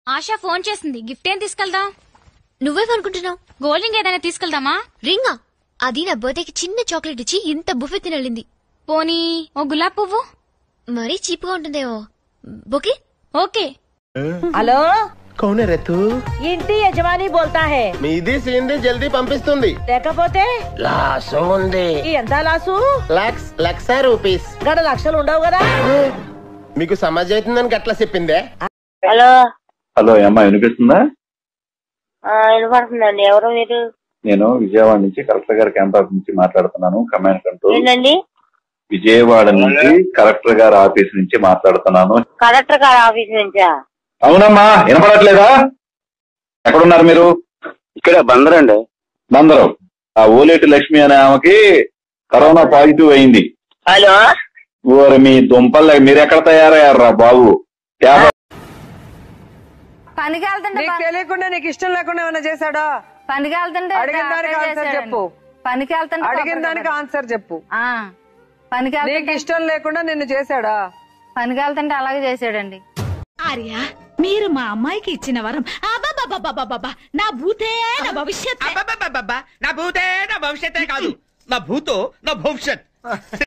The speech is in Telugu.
ఆశా ఫోన్ చేసింది గిఫ్ట్ ఏం తీసుకెళ్దాం నువ్వేమనుకుంటున్నావు గోల్డ్ రింగ్ ఏదైనా తీసుకెళ్దామా రింగా అది నా బర్త్డేకి చిన్న చాక్లెట్ ఇచ్చి ఇంత బుఫే తినలింది పోనీ ఓ గులాబ్ పువ్వు మరీ చీప్ గా ఉంటుందేమో బొకే ఓకే హలో కౌన్ రే తూ ఇంటి యజమాని బోల్తా హే మీది సీంది జల్దీ పంపిస్తుంది లేకపోతే లాసు ఉంది ఈ ఎంత లాసు లక్స్ లక్ష రూపీస్ గడ లక్షలు ఉండవు కదా మీకు సమాజ్ అవుతుందని గట్లా చెప్పిందే హలో హలో అమ్మా వినిపిస్తుందా ఆ, వినపడుతుందండి ఎవరు మీరు నేను విజయవాడ నుంచి కలెక్టర్ గారి క్యాంప్ ఆఫీస్ నుంచి మాట్లాడుతున్నాను కమాండ్ కంట్రోల్ ఏంటండి విజయవాడ నుంచి కలెక్టర్ గారి ఆఫీస్ నుంచి మాట్లాడుతున్నాను కలెక్టర్ గారి ఆఫీస్ నుంచా అవునమ్మా వినపడట్లేదా ఎక్కడున్నారు మీరు ఇక్కడ బందరండి బందరం ఆ ఓలేటి లక్ష్మి అనే ఆమెకి కరోనా పాజిటివ్ అయింది హలో ఓరి మీ దుంపల్ మీరు ఎక్కడ తయారయ్యారా బాబు క్యాబ్ పనికి వెళ్తుంటే నీకు తెలియకుండా నీకు ఇష్టం లేకుండా ఏమైనా చేశాడా పనికి వెళ్తుంటే అడిగిన దానికి అట్లా ఆన్సర్ చేశాడండి. చెప్పు. పనికి వెళ్తుంటే అడిగిన కొబ్బరి దానికి కొబ్బరి. ఆన్సర్ చెప్పు ఆ, పనికి నీకు వెళ్తుంటే ఇష్టం లేకుండా నిన్ను చేశాడా పనికి వెళ్తుంటే అలాగే చేసాడండి ఆర్య మీరు మా అమ్మాయికి ఇచ్చిన వరం అబ్బబ్బబ్బబ్బబ్బబ్బ, నా భూతే నా భవిష్యత్ అబ్బబ్బబ్బబ్బబ్బా, నా భూతే నా భవిష్యత్తే కాదు నా భూతో నా భవిష్యత్